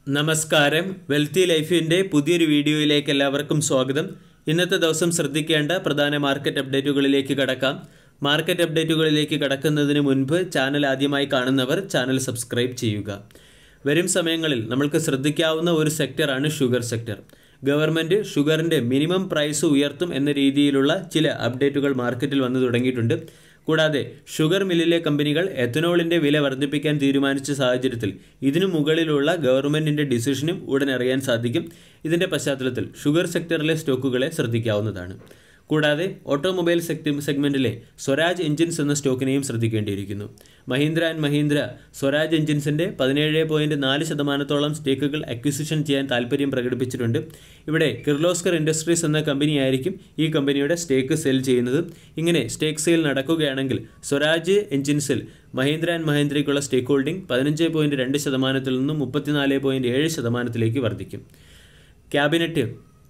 നമസ്കാരം വെൽത്തി ലൈഫിൻ്റെ പുതിയൊരു വീഡിയോയിലേക്ക് എല്ലാവർക്കും സ്വാഗതം ഇന്നത്തെ ദിവസം ശ്രദ്ധിക്കേണ്ട പ്രധാന മാർക്കറ്റ് അപ്ഡേറ്റുകളിലേക്ക് കടക്കാം മാർക്കറ്റ് അപ്ഡേറ്റുകളിലേക്ക് കടക്കുന്നതിന് മുൻപ് ചാനൽ ആദ്യമായി കാണുന്നവർ ചാനൽ സബ്സ്ക്രൈബ് ചെയ്യുക വരും സമയങ്ങളിൽ നമ്മൾക്ക് ശ്രദ്ധിക്കാവുന്ന ഒരു സെക്ടറാണ് ഷുഗർ സെക്ടർ ഗവൺമെൻറ് ഷുഗറിൻ്റെ മിനിമം പ്രൈസ് ഉയർത്തും എന്ന രീതിയിലുള്ള ചില അപ്ഡേറ്റുകൾ മാർക്കറ്റിൽ വന്നു തുടങ്ങിയിട്ടുണ്ട് കൂടാതെ ഷുഗർ മില്ലിലെ കമ്പനികൾ എത്തനോളിൻ്റെ വില വർദ്ധിപ്പിക്കാൻ തീരുമാനിച്ച സാഹചര്യത്തിൽ ഇതിനു മുകളിലുള്ള ഗവൺമെൻറ്റിൻ്റെ ഡിസിഷനും ഉടൻ അറിയാൻ സാധിക്കും ഇതിൻ്റെ പശ്ചാത്തലത്തിൽ ഷുഗർ സെക്ടറിലെ സ്റ്റോക്കുകളെ ശ്രദ്ധിക്കാവുന്നതാണ് കൂടാതെ ഓട്ടോമൊബൈൽ സെക്ട് സെഗ്മെൻറ്റിലെ സ്വരാജ് എഞ്ചിൻസ് എന്ന സ്റ്റോക്കിനെയും ശ്രദ്ധിക്കേണ്ടിയിരിക്കുന്നു മഹീന്ദ്ര ആൻഡ് മഹീന്ദ്ര സ്വരാജ് എഞ്ചിൻസിൻ്റെ പതിനേഴ് പോയിൻറ്റ് നാല് ശതമാനത്തോളം സ്റ്റേക്കുകൾ അക്വിസിഷൻ ചെയ്യാൻ താൽപ്പര്യം പ്രകടിപ്പിച്ചിട്ടുണ്ട് ഇവിടെ കിർലോസ്കർ ഇൻഡസ്ട്രീസ് എന്ന കമ്പനിയായിരിക്കും ഈ കമ്പനിയുടെ സ്റ്റേക്ക് സെൽ ചെയ്യുന്നത് ഇങ്ങനെ സ്റ്റേക്ക് സെയിൽ നടക്കുകയാണെങ്കിൽ സ്വരാജ് എഞ്ചിൻസിൽ മഹീന്ദ്ര ആൻഡ് മഹീന്ദ്രയ്ക്കുള്ള സ്റ്റേക്ക് ഹോൾഡിംഗ് പതിനഞ്ച് പോയിൻറ്റ് രണ്ട് ശതമാനത്തിൽ നിന്നും മുപ്പത്തിനാല് പോയിൻറ്റ് ഏഴ് ശതമാനത്തിലേക്ക് വർദ്ധിക്കും cabinet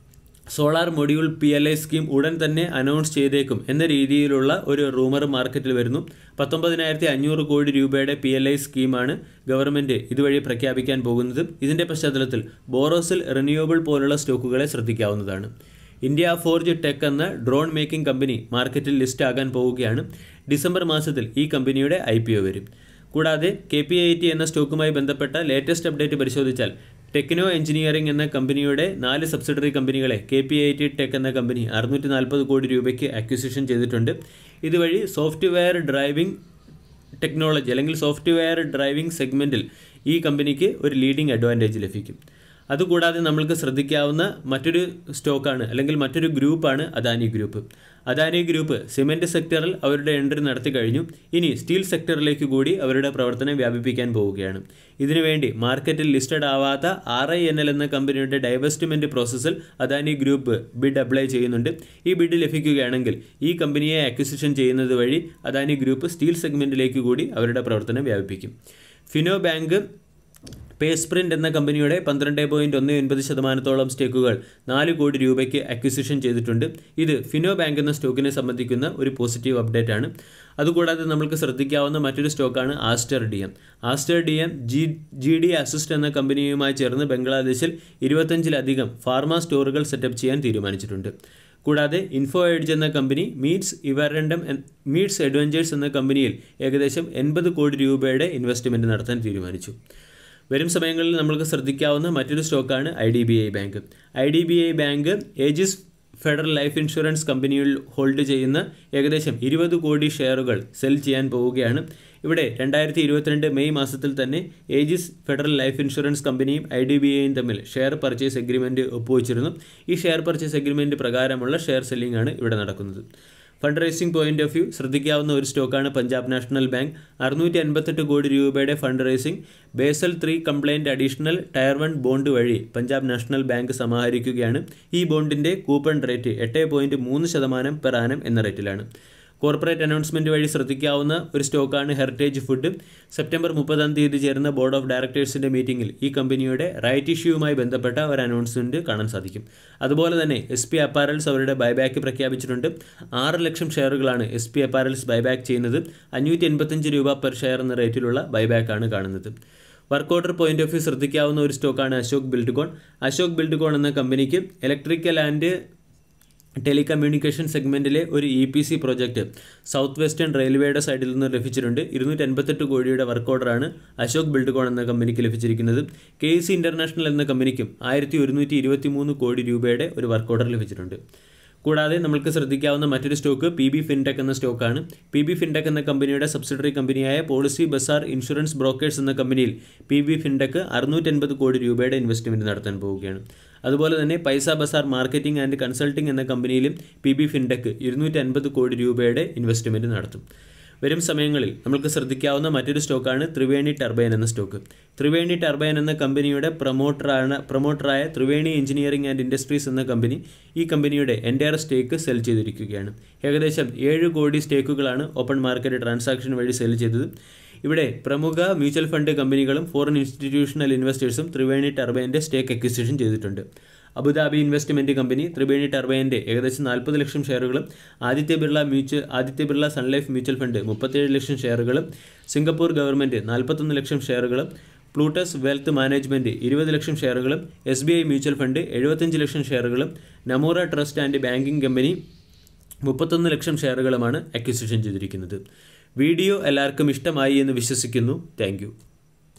solar module P L I scheme ഉടൻ തന്നെ അനൗൺസ് ചെയ്തേക്കും എന്ന രീതിയിലുള്ള ഒരു റൂമർ മാർക്കറ്റിൽ വരുന്നു പത്തൊമ്പതിനായിരത്തി അഞ്ഞൂറ് കോടി രൂപയുടെ പി എൽ ഐ സ്കീമാണ് ഗവൺമെൻറ് ഇതുവഴി പ്രഖ്യാപിക്കാൻ പോകുന്നത് ഇതിൻ്റെ പശ്ചാത്തലത്തിൽ ബോറോസിൽ റിന്യൂവബിൾ പോലുള്ള സ്റ്റോക്കുകളെ ശ്രദ്ധിക്കാവുന്നതാണ് ഇന്ത്യ ഫോർജ് ടെക് എന്ന ഡ്രോൺ മേക്കിംഗ് കമ്പനി മാർക്കറ്റിൽ ലിസ്റ്റ് ആകാൻ പോവുകയാണ് ഡിസംബർ മാസത്തിൽ ഈ കമ്പനിയുടെ ഐ പി ഒ വരും കൂടാതെ കെ പി ഐ ടി എന്ന സ്റ്റോക്കുമായി ബന്ധപ്പെട്ട ലേറ്റസ്റ്റ് അപ്ഡേറ്റ് പരിശോധിച്ചാൽ ടെക്നോ എഞ്ചിനീയറിംഗ് എന്ന കമ്പനിയുടെ നാല് സബ്സിഡറി കമ്പനികളെ K P I T tech എന്ന കമ്പനി അറുന്നൂറ്റി നാൽപ്പത് കോടി രൂപയ്ക്ക് അക്വിസിഷൻ ചെയ്തിട്ടുണ്ട് ഇതുവഴി സോഫ്റ്റ്വെയർ ഡ്രൈവിംഗ് ടെക്നോളജി അല്ലെങ്കിൽ സോഫ്റ്റ്വെയർ ഡ്രൈവിംഗ് സെഗ്മെൻറ്റിൽ ഈ കമ്പനിക്ക് ഒരു ലീഡിംഗ് അഡ്വാൻറ്റേജ് ലഭിക്കും അതുകൂടാതെ നമ്മൾക്ക് ശ്രദ്ധിക്കാവുന്ന മറ്റൊരു സ്റ്റോക്കാണ് അല്ലെങ്കിൽ മറ്റൊരു ഗ്രൂപ്പാണ് Adani group Adani group cement സെക്ടറിൽ അവരുടെ എൻട്രി നടത്തി കഴിഞ്ഞു ഇനി സ്റ്റീൽ സെക്ടറിലേക്ക് കൂടി അവരുടെ പ്രവർത്തനം വ്യാപിപ്പിക്കാൻ പോവുകയാണ് ഇതിനുവേണ്ടി മാർക്കറ്റിൽ ലിസ്റ്റഡ് ആവാത്ത ആർ ഐ എൻ എൽ എന്ന കമ്പനിയുടെ ഡൈവെസ്റ്റ്മെൻറ്റ് പ്രോസസ്സിൽ അദാനി ഗ്രൂപ്പ് ബിഡ് അപ്ലൈ ചെയ്യുന്നുണ്ട് ഈ ബിഡ് ലഭിക്കുകയാണെങ്കിൽ ഈ കമ്പനിയെ അക്വിസിഷൻ ചെയ്യുന്നത് വഴി അദാനി ഗ്രൂപ്പ് സ്റ്റീൽ സെഗ്മെൻറ്റിലേക്ക് കൂടി അവരുടെ പ്രവർത്തനം വ്യാപിപ്പിക്കും ഫിനോ ബാങ്ക് പേസ്പ്രിൻ്റ് എന്ന കമ്പനിയുടെ പന്ത്രണ്ട് പോയിൻറ്റ് ഒന്ന് ഒൻപത് ശതമാനത്തോളം സ്റ്റേക്കുകൾ നാല് കോടി രൂപയ്ക്ക് അക്വിസിഷൻ ചെയ്തിട്ടുണ്ട് ഇത് ഫിനോ ബാങ്ക് എന്ന സ്റ്റോക്കിനെ സംബന്ധിക്കുന്ന ഒരു പോസിറ്റീവ് അപ്ഡേറ്റ് ആണ് അതുകൂടാതെ നമ്മൾക്ക് ശ്രദ്ധിക്കാവുന്ന മറ്റൊരു സ്റ്റോക്കാണ് Aster D M Aster D M G G D assist എന്ന കമ്പനിയുമായി ചേർന്ന് ബംഗ്ലാദേശിൽ ഇരുപത്തഞ്ചിലധികം ഫാർമ സ്റ്റോറുകൾ സെറ്റപ്പ് ചെയ്യാൻ തീരുമാനിച്ചിട്ടുണ്ട് കൂടാതെ ഇൻഫോ എഡ്ജ് എന്ന കമ്പനി മീറ്റ്സ് ഇവരണ്ടം മീറ്റ്സ് അഡ്വഞ്ചേഴ്സ് എന്ന കമ്പനിയിൽ ഏകദേശം എൺപത് കോടി രൂപയുടെ ഇൻവെസ്റ്റ്മെൻറ്റ് നടത്താൻ തീരുമാനിച്ചു വരും സമയങ്ങളിൽ നമ്മൾക്ക് ശ്രദ്ധിക്കാവുന്ന മറ്റൊരു സ്റ്റോക്കാണ് I D B I Bank I D B I Bank Ageas Federal Life Insurance കമ്പനിയിൽ ഹോൾഡ് ചെയ്യുന്ന ഏകദേശം ഇരുപത് കോടി ഷെയറുകൾ സെൽ ചെയ്യാൻ പോവുകയാണ് ഇവിടെ രണ്ടായിരത്തി ഇരുപത്തിരണ്ട് മെയ് മാസത്തിൽ തന്നെ ഏജിസ് ഫെഡറൽ ലൈഫ് ഇൻഷുറൻസ് കമ്പനിയും ഐ ഡി ബി ഐയും തമ്മിൽ ഷെയർ പർച്ചേസ് എഗ്രിമെൻറ്റ് ഒപ്പുവച്ചിരുന്നു ഈ ഷെയർ പർച്ചേസ് എഗ്രിമെൻറ്റ് പ്രകാരമുള്ള ഷെയർ സെല്ലിംഗ് ആണ് ഇവിടെ നടക്കുന്നത് fund raising point of view ശ്രദ്ധിക്കാവുന്ന ഒരു സ്റ്റോക്കാണ് പഞ്ചാബ് നാഷണൽ ബാങ്ക് അറുന്നൂറ്റി അൻപത്തെട്ട് കോടി രൂപയുടെ fund raising Basel three compliant additional tier one bond വഴി പഞ്ചാബ് നാഷണൽ ബാങ്ക് സമാഹരിക്കുകയാണ് ഈ ബോണ്ടിൻ്റെ കൂപ്പൺ റേറ്റ് എട്ട് പോയിൻറ്റ് മൂന്ന് ശതമാനം പെർ ആനം എന്ന റേറ്റിലാണ് കോർപ്പറേറ്റ് അനൗൺസ്മെൻറ്റ് വഴി ശ്രദ്ധിക്കാവുന്ന ഒരു സ്റ്റോക്കാണ് ഹെറിറ്റേജ് ഫുഡ് സെപ്റ്റംബർ മുപ്പതാം തീയതി ചേർന്ന ബോർഡ് ഓഫ് ഡയറക്ടേഴ്സിൻ്റെ മീറ്റിംഗിൽ ഈ കമ്പനിയുടെ റൈറ്റ് ഇഷ്യൂവുമായി ബന്ധപ്പെട്ട ഒരു അനൗൺസ്മെൻറ്റ് കാണാൻ സാധിക്കും അതുപോലെ തന്നെ എസ് പി അപ്പാരൽസ് അവരുടെ ബൈബാക്ക് പ്രഖ്യാപിച്ചിട്ടുണ്ട് ആറ് ലക്ഷം ഷെയറുകളാണ് എസ് പി അപ്പാരൽസ് ബൈബാക്ക് ചെയ്യുന്നത് അഞ്ഞൂറ്റി എൺപത്തഞ്ച് രൂപ പെർ ഷെയർ എന്ന റേറ്റിലുള്ള ബൈബാക്കാണ് കാണുന്നത് work order point of view ശ്രദ്ധിക്കാവുന്ന ഒരു സ്റ്റോക്കാണ് അശോക് ബിൽഡ്കോൺ അശോക് ബിൽഡ്കോൺ എന്ന കമ്പനിക്ക് ഇലക്ട്രിക്കൽ ആൻഡ് ടെലികമ്മ്യൂണിക്കേഷൻ സെഗ്മെൻറ്റിലെ ഒരു E P C project South Western റെയിൽവേയുടെ സൈഡിൽ നിന്ന് ലഭിച്ചിട്ടുണ്ട് ഇരുന്നൂറ്റി എൺപത്തെട്ട് കോടിയുടെ വർക്ക് ഓർഡറാണ് അശോക് ബിൽഡ്കോൺ എന്ന കമ്പനിക്ക് ലഭിച്ചിരിക്കുന്നത് കെ സി ഇൻ്റർനാഷണൽ എന്ന കമ്പനിക്കും ആയിരത്തി ഒരുന്നൂറ്റി ഇരുപത്തി മൂന്ന് കോടി രൂപയുടെ ഒരു വർക്ക് ഓർഡർ ലഭിച്ചിട്ടുണ്ട് കൂടാതെ നമുക്ക് ശ്രദ്ധിക്കാവുന്ന മറ്റൊരു സ്റ്റോക്ക് പി ബി ഫിൻടെക് എന്ന സ്റ്റോക്കാണ് പി ബി ഫിൻടെക് എന്ന കമ്പനിയുടെ സബ്സിഡറി കമ്പനിയായ പോളിസി ബസാർ ഇൻഷുറൻസ് ബ്രോക്കേഴ്സ് എന്ന കമ്പനിയിൽ പി ബി ഫിൻടെക് അറുന്നൂറ്റൻപത് കോടി രൂപയുടെ ഇൻവെസ്റ്റ്മെൻറ്റ് നടത്താൻ പോവുകയാണ് അതുപോലെ തന്നെ പൈസ ബസാർ മാർക്കറ്റിംഗ് ആൻഡ് കൺസൾട്ടിംഗ് എന്ന കമ്പനിയിലും പി ബി ഫിൻടെക് ഇരുന്നൂറ്റി അൻപത് കോടി രൂപയുടെ ഇൻവെസ്റ്റ്മെൻറ്റ് നടത്തും വരും സമയങ്ങളിൽ നമുക്ക് ശ്രദ്ധിക്കാവുന്ന മറ്റൊരു സ്റ്റോക്കാണ് ത്രിവേണി ടർബൈൻ എന്ന സ്റ്റോക്ക് ത്രിവേണി ടർബൈൻ എന്ന കമ്പനിയുടെ പ്രൊമോട്ടറാണ് പ്രൊമോട്ടറായ ത്രിവേണി എഞ്ചിനീയറിംഗ് ആൻഡ് ഇൻഡസ്ട്രീസ് എന്ന കമ്പനി ഈ കമ്പനിയുടെ എൻറ്റയർ സ്റ്റേക്ക് സെൽ ചെയ്തിരിക്കുകയാണ് ഏകദേശം ഏഴ് കോടി സ്റ്റേക്കുകളാണ് ഓപ്പൺ മാർക്കറ്റ് ട്രാൻസാക്ഷൻ വഴി സെൽ ചെയ്തത് ഇവിടെ പ്രമുഖ മ്യൂച്വൽ ഫണ്ട് കമ്പനികളും ഫോറിൻ ഇൻസ്റ്റിറ്റ്യൂഷണൽ ഇൻവെസ്റ്റേഴ്സും ത്രിവേണി ടർബൈൻ്റെ സ്റ്റേക്ക് അക്വിസിഷൻ ചെയ്തിട്ടുണ്ട് അബുദാബി ഇൻവെസ്റ്റ്മെൻറ്റ് കമ്പനി ത്രിവേണി ടർബൈൻ്റെ ഏകദേശം നാൽപ്പത് ലക്ഷം ഷെയറുകളും Aditya Birla mutual Aditya Birla Sun Life mutual fund മുപ്പത്തേഴ് ലക്ഷം ഷെയറുകളും സിംഗപ്പൂർ ഗവൺമെൻറ് നാൽപ്പത്തൊന്ന് ലക്ഷം ഷെയറുകളും പ്ലൂട്ടസ് വെൽത്ത് മാനേജ്മെൻറ്റ് ഇരുപത് ലക്ഷം ഷെയറുകളും S B I mutual fund എഴുപത്തഞ്ച് ലക്ഷം ഷെയറുകളും Nomura Trust and Banking Company മുപ്പത്തൊന്ന് ലക്ഷം ഷെയറുകളുമാണ് അക്വിസിഷൻ ചെയ്തിരിക്കുന്നത് വീഡിയോ എല്ലാവർക്കും ഇഷ്ടമായി എന്ന് വിശ്വസിക്കുന്നു താങ്ക്